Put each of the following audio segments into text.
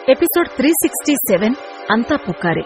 episode three sixty seven అంతా పుక్కారే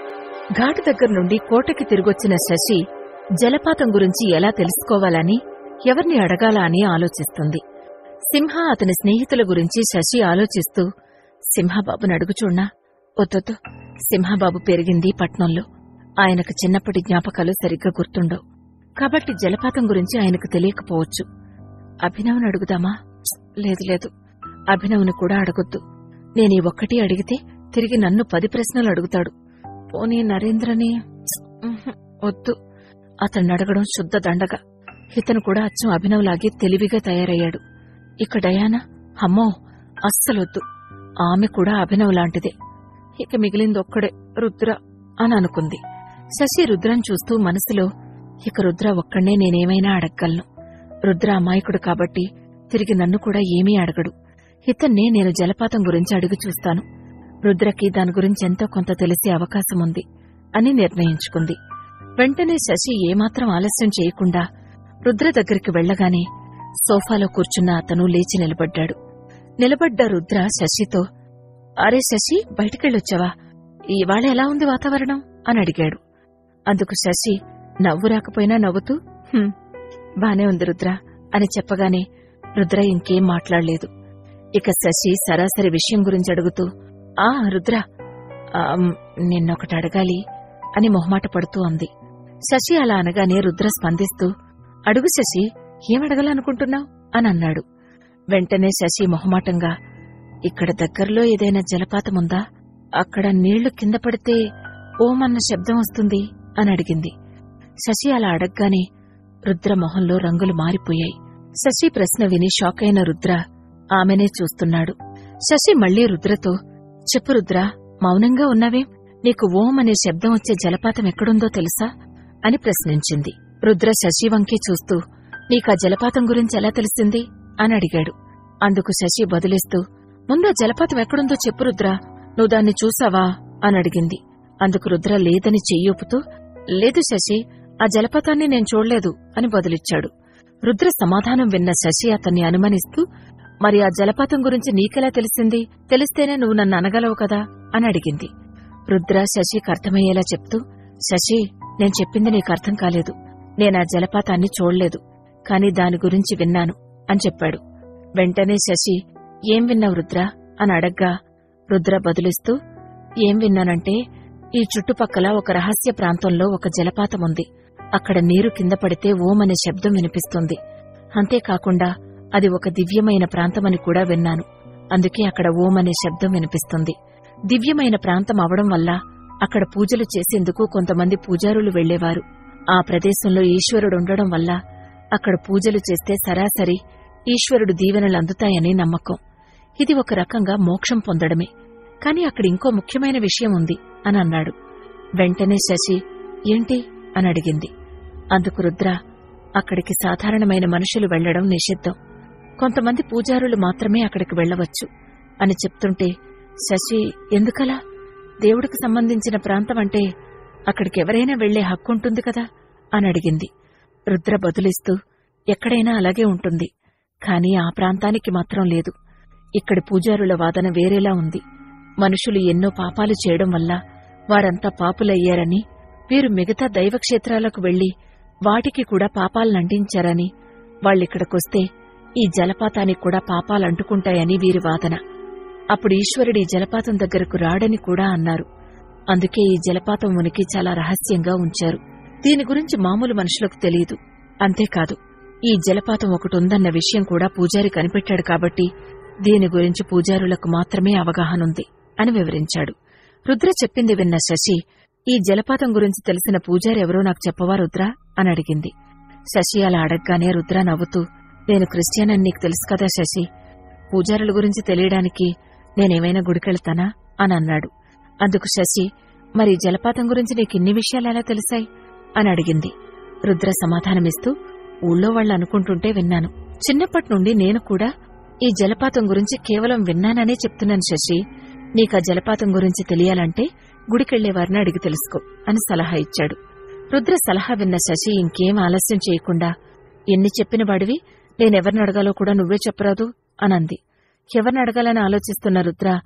ఘాటు దగ్గర నుండి కోటకి తిరిగొచ్చిన శశి జలపాతం గురించి ఎలా తెలుసుకోవాలని ఎవరిని అడగాలా అని ఆలోచిస్తుంది సింహ అతని స్నేహితుల గురించి శశి ఆలోచిస్తూ సింహబాబుని అడుగుచూడ్నా వద్దొద్దు సింహబాబు పెరిగింది పట్నంలో ఆయనకు చిన్నప్పటి జ్ఞాపకాలు సరిగ్గా గుర్తుండవు కాబట్టి జలపాతం గురించి ఆయనకు తెలియకపోవచ్చు అభినవ్ని అడుగుదామా ప్స్, లేదు లేదు అభినవ్ని కూడా అడగొద్దు నేనీ ఒక్కటి అడిగితే తిరిగి నన్ను పది ప్రశ్నలు అడుగుతాడు పోనీ నరేంద్రని ప్స్, ఉహుం, వద్దు అతన్ని అడగడం శుద్ధ దండగ ఇతను కూడా అచ్చం అభినవ్లాగే తెలివిగా తయారయ్యాడు ఇక డయానా అమ్మో అస్సలొద్దు ఆమె కూడా అభినవ్ లాంటిదే ఇక మిగిలింది ఒక్కడే రుద్ర అని అనుకుంది శశి రుద్రని చూస్తూ మనసులో ఇక రుద్ర ఒక్కడే నేనేమైనా అడగగలను రుద్ర అమాయకుడు కాబట్టి తిరిగి నన్ను కూడా ఏమీ అడగడు ఇతన్నే నేను జలపాతం గురించి అడిగి చూస్తాను రుద్రకి దాని గురించి ఎంతో కొంత తెలిసే అవకాశం ఉంది అని నిర్ణయించుకుంది వెంటనే శశి ఏమాత్రం ఆలస్యం చేయకుండా రుద్ర దగ్గరికి వెళ్లగానే సోఫాలో కూర్చున్న అతను లేచి నిలబడ్డాడు నిలబడ్డ రుద్ర శశితో అరే శశి బయటికెళ్ళొచ్చావా ఇవాళ ఎలా ఉంది వాతావరణం అని అడిగాడు అందుకు శశి నవ్వు రాకపోయినా నవ్వుతూ "హుం, బానే ఉంది రుద్ర అని చెప్పగానే రుద్ర ఇంకేం మాట్లాడలేదు ఇక శశి సరాసరి విషయం గురించి అడుగుతూ ఆ రుద్ర ఆమ్, నిన్నొకటి అడగాలి అని మొహమాట పడుతూ అంది శశి అలా అనగానే రుద్ర స్పందిస్తూ అడుగు శశి ఏమడగాలనుకుంటున్నావు అని అన్నాడు వెంటనే శశి మొహమాటంగా ఇక్కడ దగ్గరలో ఏదైనా జలపాతముందా అక్కడ నీళ్లు కింద పడితే ఓమన్న శబ్దం వస్తుంది అని అడిగింది శశి అలా అడగ్గానే రుద్ర మొహంలో రంగులు మారిపోయాయి శశి ప్రశ్న విని షాక్ అయిన రుద్ర ఆమెనే చూస్తున్నాడు శశి మళ్లీ రుద్రతో చెప్పు రుద్ర మౌనంగా ఉన్నావేం నీకు ఓం అనే శబ్దం వచ్చే జలపాతం ఎక్కడుందో తెలుసా అని ప్రశ్నించింది రుద్ర శశి వంకి చూస్తూ నీకా జలపాతం గురించి ఎలా తెలిసింది అని అడిగాడు అందుకు శశి బదులిస్తూ ముందు ఆ జలపాతం ఎక్కడుందో చెప్పు రుద్ర నువ్వు దాన్ని చూసావా అని అడిగింది అందుకు రుద్ర లేదని చెయ్యూపుతూ లేదు శశి ఆ జలపాతాన్ని నేను చూడలేదు అని బదులిచ్చాడు రుద్ర సమాధానం విన్న శశి అతన్ని అనుమానిస్తూ మరి ఆ జలపాతం గురించి నీకెలా తెలిసింది తెలిస్తేనే నువ్వు నన్ను అనగలవు కదా అని అడిగింది రుద్ర శశికి అర్థమయ్యేలా చెప్తూ శశి నేను చెప్పింది నీకు అర్థం కాలేదు నేనా జలపాతాన్ని చూడలేదు కాని దాని గురించి విన్నాను అని చెప్పాడు వెంటనే శశి ఏం విన్నావు రుద్ర అని అడగ్గా రుద్ర బదులిస్తూ ఏం విన్నానంటే ఈ చుట్టుపక్కల ఒక రహస్య ప్రాంతంలో ఒక జలపాతం ఉంది అక్కడ నీరు కింద పడితే ఓం అనే శబ్దం వినిపిస్తుంది అంతేకాకుండా అది ఒక దివ్యమైన ప్రాంతమని కూడా విన్నాను అందుకే అక్కడ ఓం అనే శబ్దం వినిపిస్తుంది దివ్యమైన ప్రాంతం అవడం వల్ల అక్కడ పూజలు చేసేందుకు కొంతమంది పూజారులు వెళ్లేవారు ఆ ప్రదేశంలో ఈశ్వరుడు ఉండడం వల్ల అక్కడ పూజలు చేస్తే సరాసరి ఈశ్వరుడు దీవెనలు అందుతాయని నమ్మకం ఇది ఒక రకంగా మోక్షం పొందడమే కాని అక్కడ ఇంకో ముఖ్యమైన విషయం ఉంది అని అన్నాడు వెంటనే శశి ఏంటి అని అడిగింది అందుకు రుద్ర అక్కడికి సాధారణమైన మనుషులు వెళ్లడం నిషిద్ధం కొంతమంది పూజారులు మాత్రమే అక్కడికి వెళ్లవచ్చు అని చెప్తుంటే శశి ఎందుకలా దేవుడికి సంబంధించిన ప్రాంతం అంటే అక్కడికి ఎవరైనా వెళ్లే హక్కుంటుంది కదా అని అడిగింది రుద్ర బదులిస్తూ ఎక్కడైనా అలాగే ఉంటుంది కాని ఆ ప్రాంతానికి మాత్రం లేదు ఇక్కడి పూజారుల వాదన వేరేలా ఉంది మనుషులు ఎన్నో పాపాలు చేయడం వల్ల వారంతా పాపులయ్యారని వీరు మిగతా దైవక్షేత్రాలకు వెళ్లి వాటికి కూడా పాపాలనంటించారని వాళ్ళిక్కడికొస్తే ఈ జలపాతానికి కూడా పాపాలంటుకుంటాయని వీరి వాదన అప్పుడు ఈశ్వరుడు ఈ జలపాతం దగ్గరకు రాడని కూడా అన్నారు అందుకే ఈ జలపాతం ఉనికి చాలా రహస్యంగా ఉంచారు దీని గురించి మామూలు మనుషులకు తెలియదు అంతేకాదు ఈ జలపాతం ఒకటి ఉందన్న విషయం కూడా పూజారి కనిపెట్టాడు కాబట్టి దీని గురించి పూజారులకు మాత్రమే అవగాహనుంది అని వివరించాడు రుద్ర చెప్పింది విన్న శశి ఈ జలపాతం గురించి తెలిసిన పూజారి ఎవరో నాకు చెప్పవా రుద్ర అని అడిగింది శశి అలా అడగగానే రుద్ర నవ్వుతూ నేను క్రిస్టియన్ అని నీకు తెలుసు కదా శశి పూజారుల గురించి తెలియడానికి నేనేమైనా గుడికెళ్తానా అని అన్నాడు అందుకు శశి మరి ఈ జలపాతం గురించి నీకు ఇన్ని విషయాలు ఎలా తెలిసాయి అని అడిగింది రుద్ర సమాధానమిస్తూ ఊళ్ళో వాళ్ళు అనుకుంటుంటే విన్నాను చిన్నప్పటి నుండి నేను కూడా ఈ జలపాతం గురించి కేవలం విన్నాననే చెప్తున్నాను శశి నీకా జలపాతం గురించి తెలియాలంటే గుడికెళ్లేవారిని అడిగి తెలుసుకో అని సలహా ఇచ్చాడు రుద్ర సలహా విన్న శశి ఇంకేం ఆలస్యం చేయకుండా ఎన్ని చెప్పిన వాడివి నేనెవరిని అడగాలో కూడా నువ్వే చెప్పరాదు అనంది ఎవరిని అడగాలని ఆలోచిస్తున్న రుద్ర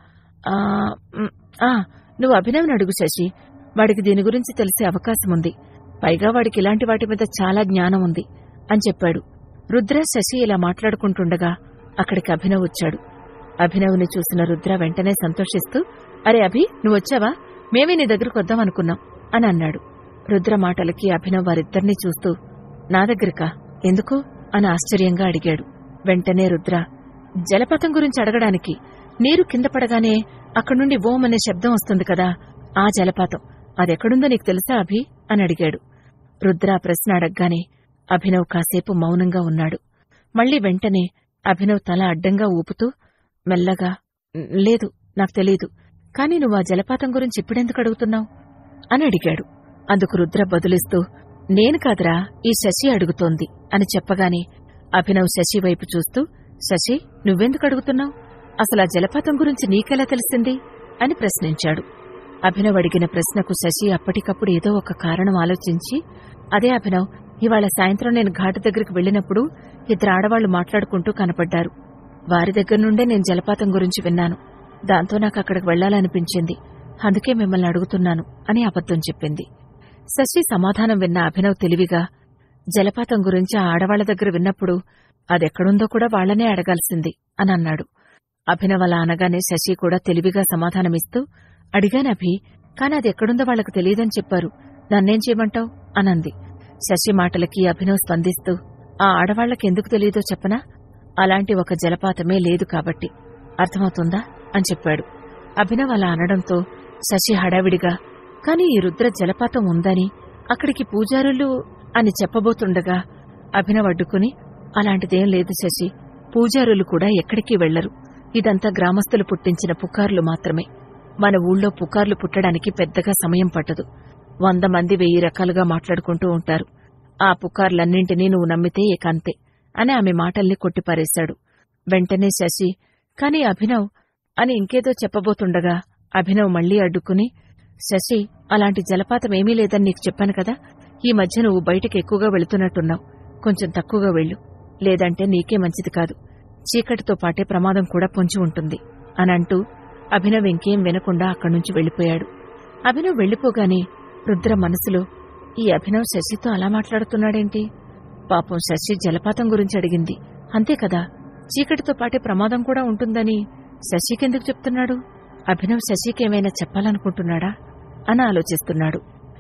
"ఆ, మ్, ఆ, నువ్వు అభినవ్ని అడుగు శశి వాడికి దీని గురించి తెలిసే అవకాశం ఉంది పైగా వాడికి ఇలాంటి వాటి మీద చాలా జ్ఞానం ఉంది అని చెప్పాడు రుద్ర శశి ఇలా మాట్లాడుకుంటుండగా అక్కడికి అభినవ్ వచ్చాడు అభినవ్ని చూసిన రుద్ర వెంటనే సంతోషిస్తూ అరే అభి నువ్వొచ్చావా మేమే నీ దగ్గరకు వద్దాం అనుకున్నాం అని అన్నాడు రుద్ర మాటలకి అభినవ్ వారిద్దరినీ చూస్తూ నా దగ్గరకా ఎందుకు అని ఆశ్చర్యంగా అడిగాడు వెంటనే రుద్ర జలపాతం గురించి అడగడానికి నీరు కింద పడగానే అక్కడి నుండి ఓం అనే శబ్దం వస్తుంది కదా ఆ జలపాతం అదెక్కడుందో నీకు తెలుసా అభి అని అడిగాడు రుద్ర ఆ ప్రశ్న అడగ్గానే అభినవ్ కాసేపు మౌనంగా ఉన్నాడు మళ్ళీ వెంటనే అభినవ్ తల అడ్డంగా ఊపుతూ మెల్లగా "న్- లేదు నాకు తెలీదు కాని నువ్వు ఆ జలపాతం గురించి ఇప్పుడెందుకు అడుగుతున్నావు అని అడిగాడు అందుకు రుద్ర బదులిస్తూ నేను కాదురా ఈ శశి అడుగుతోంది అని చెప్పగానే అభినవ్ శశి వైపు చూస్తూ శశి నువ్వెందుకు అడుగుతున్నావు అసలు ఆ జలపాతం గురించి నీకెలా తెలిసింది అని ప్రశ్నించాడు అభినవ్ అడిగిన ప్రశ్నకు శశి అప్పటికప్పుడు ఏదో ఒక కారణం ఆలోచించి అదే అభినవ్ ఇవాళ సాయంత్రం నేను ఘాటు దగ్గరికి వెళ్ళినప్పుడు ఇద్దరు ఆడవాళ్లు మాట్లాడుకుంటూ కనపడ్డారు వారి దగ్గర నుండే నేను జలపాతం గురించి విన్నాను దాంతో నాకు అక్కడికి వెళ్లాలనిపించింది అందుకే మిమ్మల్ని అడుగుతున్నాను అని అబద్ధం చెప్పింది శశి సమాధానం విన్న అభినవ్ తెలివిగా జలపాతం గురించి ఆ ఆడవాళ్ల దగ్గర విన్నప్పుడు అదెక్కడుందో కూడా వాళ్లనే అడగాల్సింది అని అన్నాడు అభినవ్ అలా అనగానే శశి కూడా తెలివిగా సమాధానమిస్తూ అడిగానభి కాని అది ఎక్కడుందో వాళ్లకు తెలియదని చెప్పారు నన్నేం చేయమంటావు అనంది శశి మాటలకి అభినవ్ స్పందిస్తూ ఆ ఆడవాళ్లకి ఎందుకు తెలియదో చెప్పనా అలాంటి ఒక జలపాతమే లేదు కాబట్టి అర్థమవుతుందా అని చెప్పాడు అభినవ్ అలా అనడంతో శశి హడావిడిగా కాని ఈ రుద్ర జలపాతం ఉందని అక్కడికి పూజారులు అని చెప్పబోతుండగా అభినవ్ అడ్డుకుని అలాంటిదేం లేదు శశి పూజారులు కూడా ఎక్కడికి వెళ్లరు ఇదంతా గ్రామస్తులు పుట్టించిన పుకార్లు మాత్రమే మన ఊళ్ళో పుకార్లు పుట్టడానికి పెద్దగా సమయం పట్టదు వంద మంది వెయ్యి రకాలుగా మాట్లాడుకుంటూ ఉంటారు ఆ పుకార్లన్నింటినీ నువ్వు నమ్మితే ఏకంతే అని ఆమె మాటల్ని కొట్టిపారేశాడు వెంటనే శశి కాని అభినవ్ అని ఇంకేదో చెప్పబోతుండగా అభినవ్ మళ్లీ అడ్డుకుని శశి అలాంటి జలపాతం ఏమీ లేదని నీకు చెప్పాను కదా ఈ మధ్య నువ్వు బయటకు ఎక్కువగా వెళుతున్నట్టున్నావు కొంచెం తక్కువగా వెళ్ళు లేదంటే నీకే మంచిది కాదు చీకటితో పాటే ప్రమాదం కూడా పొంచి ఉంటుంది అనంటూ అభినవ్ ఇంకేం వినకుండా అక్కడి నుంచి వెళ్లిపోయాడు అభినవ్ వెళ్లిపోగానే రుద్ర మనసులో ఈ అభినవ్ శశితో అలా మాట్లాడుతున్నాడేంటి పాపం శశి జలపాతం గురించి అడిగింది అంతే కదా చీకటితో పాటే ప్రమాదం కూడా ఉంటుందని శశికెందుకు చెప్తున్నాడు అభినవ్ శశికేమైనా చెప్పాలనుకుంటున్నాడా అని ఆలోచిస్తున్నాడు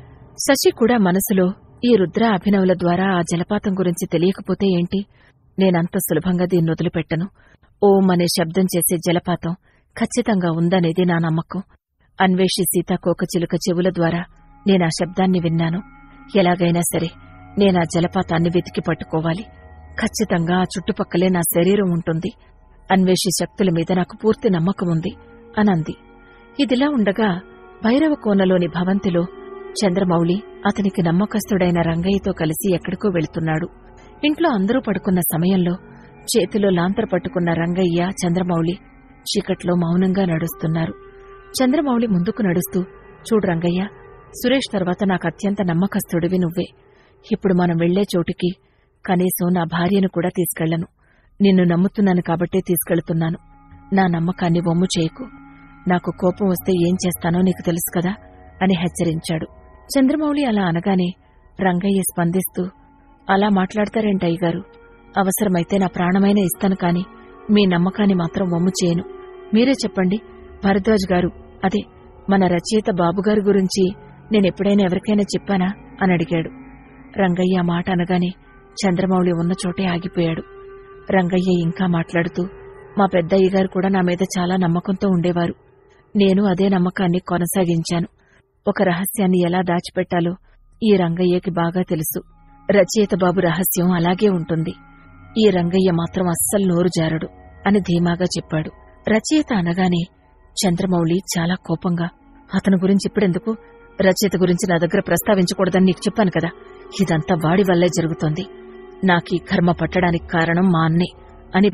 శశి కూడా మనసులో ఈ రుద్ర అభినవుల ద్వారా ఆ జలపాతం గురించి తెలియకపోతే ఏంటి నేనంత సులభంగా దీన్ని వదిలిపెట్టను ఓం అనే శబ్దం చేసే జలపాతం ఖచ్చితంగా ఉందనేది నా నమ్మకం అన్వేషి సీతాకోకచిలుక చెవుల ద్వారా నేనా శబ్దాన్ని విన్నాను ఎలాగైనా సరే నేనా జలపాతాన్ని వెతికి పట్టుకోవాలి ఖచ్చితంగా ఆ చుట్టుపక్కలే నా శరీరం ఉంటుంది అన్వేషి శక్తుల మీద నాకు పూర్తి నమ్మకం ఉంది అనంది ఇదిలా ఉండగా భైరవ కోనలోని భవంతిలో చంద్రమౌళి అతనికి నమ్మకస్తుడైన రంగయ్యతో కలిసి ఎక్కడికో వెళుతున్నాడు ఇంట్లో అందరూ పడుకున్న సమయంలో చేతిలో లాంతర పట్టుకున్న రంగయ్య చంద్రమౌళి చీకట్లో మౌనంగా నడుస్తున్నారు చంద్రమౌళి ముందుకు నడుస్తూ చూడు రంగయ్య సురేష్ తర్వాత నాకు అత్యంత నమ్మకస్తుడివి నువ్వే ఇప్పుడు మనం వెళ్లే చోటికి కనీసం నా భార్యను కూడా తీసుకెళ్లను నిన్ను నమ్ముతున్నాను కాబట్టే తీసుకెళ్తున్నాను నా నమ్మకాన్ని వమ్ము చేయకు నాకు కోపం వస్తే ఏం చేస్తానో నీకు తెలుసు కదా అని హెచ్చరించాడు చంద్రమౌళి అలా అనగానే రంగయ్య స్పందిస్తూ అలా మాట్లాడతారేంటయ్య గారు అవసరమైతే నా ప్రాణమైనా ఇస్తాను కాని మీ నమ్మకాన్ని మాత్రం వమ్ము చేయను మీరే చెప్పండి భరద్వాజ్ గారు అదే మన రచయిత బాబుగారి గురించి నేనెప్పుడైనా ఎవరికైనా చెప్పానా అని అడిగాడు రంగయ్య ఆ మాట అనగానే చంద్రమౌళి ఉన్న చోటే ఆగిపోయాడు రంగయ్య ఇంకా మాట్లాడుతూ మా పెద్దయ్య గారు కూడా నా మీద చాలా నమ్మకంతో ఉండేవారు నేను అదే నమ్మకాన్ని కొనసాగించాను ఒక రహస్యాన్ని ఎలా దాచిపెట్టాలో ఈ రంగయ్యకి బాగా తెలుసు రచయిత బాబు రహస్యం అలాగే ఉంటుంది ఈ రంగయ్య మాత్రం అస్సలు నోరు జారడు అని ధీమాగా చెప్పాడు రచయిత అనగానే చంద్రమౌళి చాలా కోపంగా అతని గురించి ఇప్పుడెందుకు రచయిత గురించి నా దగ్గర ప్రస్తావించకూడదని నీకు చెప్పాను కదా ఇదంతా వాడి వల్లే జరుగుతోంది నాకీ కర్మ పట్టడానికి కారణం మా అన్నే అని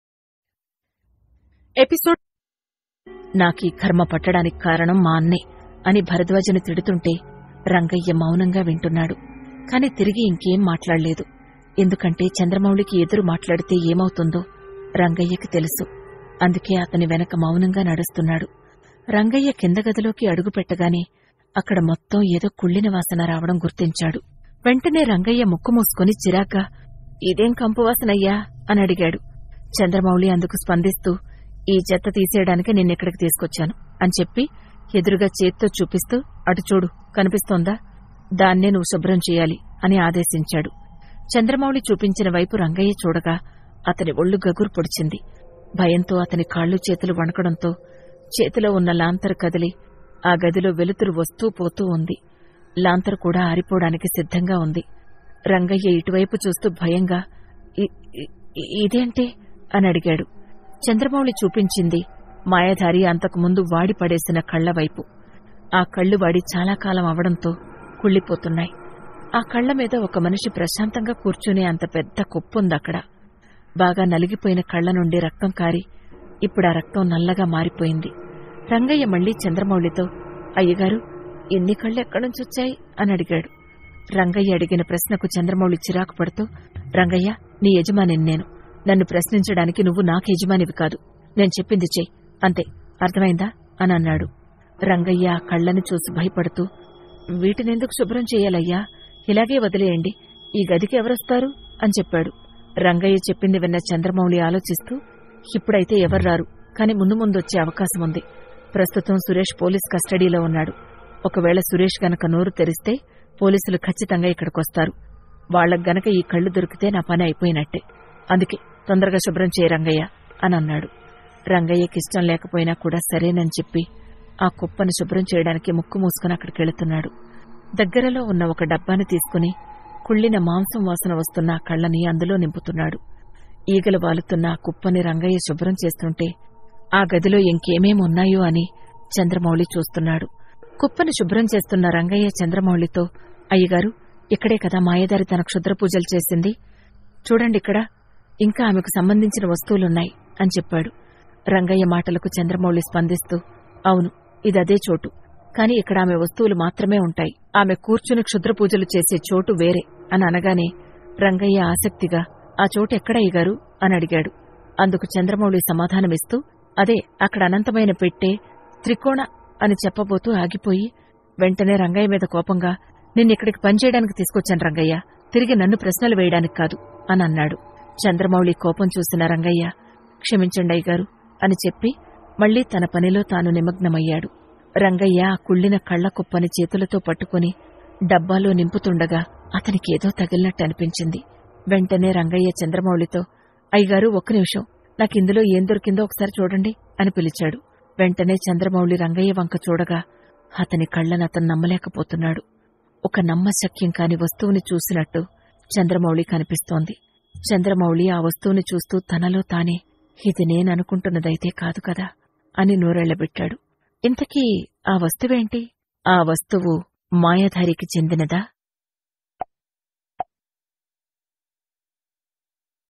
ఎపిసోడ్ నాకీ కర్మ పట్టడానికి కారణం మా అన్నే అని భరద్వాజను తిడుతుంటే రంగయ్య మౌనంగా వింటున్నాడు కాని తిరిగి ఇంకేం మాట్లాడలేదు ఎందుకంటే చంద్రమౌళికి ఎదురు మాట్లాడితే ఏమవుతుందో రంగయ్యకి తెలుసు అందుకే అతని వెనక మౌనంగా నడుస్తున్నాడు రంగయ్య కింద గదిలోకి అడుగుపెట్టగానే అక్కడ మొత్తం ఏదో కుళ్ళిన వాసన రావడం గుర్తించాడు వెంటనే రంగయ్య ముక్కు మూసుకుని చిరాగ్గా ఇదేం కంపు వాసనయ్యా అని అడిగాడు చంద్రమౌళి అందుకు స్పందిస్తూ ఈ చెత్త తీసేయడానికి నిన్నెక్కడికి తీసుకొచ్చాను అని చెప్పి ఎదురుగా చేత్తో చూపిస్తూ అటు చూడు కనిపిస్తోందా దాన్నే నువ్వు శుభ్రం చేయాలి అని ఆదేశించాడు చంద్రమౌళి చూపించిన వైపు రంగయ్య చూడగా అతని ఒళ్ళు గగురు పొడిచింది భయంతో అతని కాళ్ళు చేతులు వణకడంతో చేతిలో ఉన్న లాంతరు కదిలి ఆ గదిలో వెలుతురు వస్తూ పోతూ ఉంది లాంతరు కూడా ఆరిపోవడానికి సిద్ధంగా ఉంది రంగయ్య ఇటువైపు చూస్తూ భయంగా "ఇ- ఇ- ఇదేంటి అని అడిగాడు చంద్రమౌళి చూపించింది మాయాధారి అంతకుముందు వాడి పడేసిన కళ్లవైపు ఆ కళ్ళు వాడి చాలా కాలం అవడంతో కుళ్ళిపోతున్నాయి ఆ కళ్ల మీద ఒక మనిషి ప్రశాంతంగా కూర్చునే అంత పెద్ద కుప్పుందక్కడ బాగా నలిగిపోయిన కళ్ల నుండి రక్తం కారి ఇప్పుడు ఆ రక్తం నల్లగా మారిపోయింది రంగయ్య మళ్లీ చంద్రమౌళితో అయ్యగారు ఎన్ని కళ్ళు ఎక్కడ్నుంచొచ్చాయి అని అడిగాడు రంగయ్య అడిగిన ప్రశ్నకు చంద్రమౌళి చిరాకు పడుతూ రంగయ్య నీ యజమానిని నేను నన్ను ప్రశ్నించడానికి నువ్వు నాకు యజమానివి కాదు నేను చెప్పింది చెయ్యి అంతే అర్థమైందా అని అన్నాడు రంగయ్య ఆ కళ్ళని చూసి భయపడుతూ వీటినెందుకు శుభ్రం చేయాలయ్యా ఇలాగే వదిలేయండి ఈ గదికి ఎవరొస్తారు అని చెప్పాడు రంగయ్య చెప్పింది విన్న చంద్రమౌళి ఆలోచిస్తూ ఇప్పుడైతే ఎవరు రారు కాని ముందు ముందు వచ్చే అవకాశం ఉంది ప్రస్తుతం సురేష్ పోలీస్ కస్టడీలో ఉన్నాడు ఒకవేళ సురేష్ గనక నోరు తెరిస్తే పోలీసులు ఖచ్చితంగా ఇక్కడికొస్తారు వాళ్లకు గనక ఈ కళ్ళు దొరికితే నా పని అయిపోయినట్టే అందుకే తొందరగా శుభ్రం చేయ రంగయ్య అని అన్నాడు రంగయ్యకిష్టం లేకపోయినా కూడా సరేనని చెప్పి ఆ కుప్పను శుభ్రం చేయడానికి ముక్కు మూసుకుని అక్కడికెళుతున్నాడు దగ్గరలో ఉన్న ఒక డబ్బాని తీసుకుని కుళ్ళిన మాంసం వాసన వస్తున్న ఆ కళ్ళని అందులో నింపుతున్నాడు ఈగలు వాలుతున్న ఆ కుప్పని రంగయ్య శుభ్రం చేస్తుంటే ఆ గదిలో ఇంకేమేమి ఉన్నాయో అని చంద్రమౌళి చూస్తున్నాడు కుప్పని శుభ్రం చేస్తున్న రంగయ్య చంద్రమౌళితో అయ్యగారు ఇక్కడే కదా మాయదారి తన క్షుద్ర పూజలు చేసింది చూడండిక్కడ ఇంకా ఆమెకు సంబంధించిన వస్తువులున్నాయి అని చెప్పాడు రంగయ్య మాటలకు చంద్రమౌళి స్పందిస్తూ అవును ఇదదే చోటు కాని ఇక్కడ ఆమె వస్తువులు మాత్రమే ఉంటాయి ఆమె కూర్చుని క్షుద్ర పూజలు చేసే చోటు వేరే అని అనగానే రంగయ్య ఆసక్తిగా ఆ చోటు ఎక్కడయ్యగారు అని అడిగాడు అందుకు చంద్రమౌళి సమాధానమిస్తూ అదే అక్కడ అనంతమైన పెట్టే త్రికోణ అని చెప్పబోతూ ఆగిపోయి వెంటనే రంగయ్య మీద కోపంగా నిన్నిక్కడికి పనిచేయడానికి తీసుకొచ్చాను రంగయ్య తిరిగి నన్ను ప్రశ్నలు వేయడానికి కాదు అని అన్నాడు చంద్రమౌళి కోపం చూసిన రంగయ్య క్షమించండి అయ్యగారు అని చెప్పి మళ్లీ తన పనిలో తాను నిమగ్నమయ్యాడు రంగయ్య ఆ కుళ్ళిన కళ్ల కుప్పని చేతులతో పట్టుకుని డబ్బాలో నింపుతుండగా అతనికేదో తగిలినట్టు అనిపించింది వెంటనే రంగయ్య చంద్రమౌళితో అయ్యగారు ఒక్క నిమిషం నాకిందులో ఏం దొరికిందో ఒకసారి చూడండి అని పిలిచాడు వెంటనే చంద్రమౌళి రంగయ్య వంక చూడగా అతని కళ్ళను అతను నమ్మలేకపోతున్నాడు ఒక నమ్మశక్యం కాని వస్తువుని చూసినట్టు చంద్రమౌళి కనిపిస్తోంది చంద్రమౌళి ఆ వస్తువుని చూస్తూ తనలో తానే ఇది నేననుకుంటున్నదైతే కాదు కదా అని నోరెళ్లబెట్టాడు ఇంతకీ ఆ వస్తువేంటి ఆ వస్తువు మాయాధారికి చెందినదా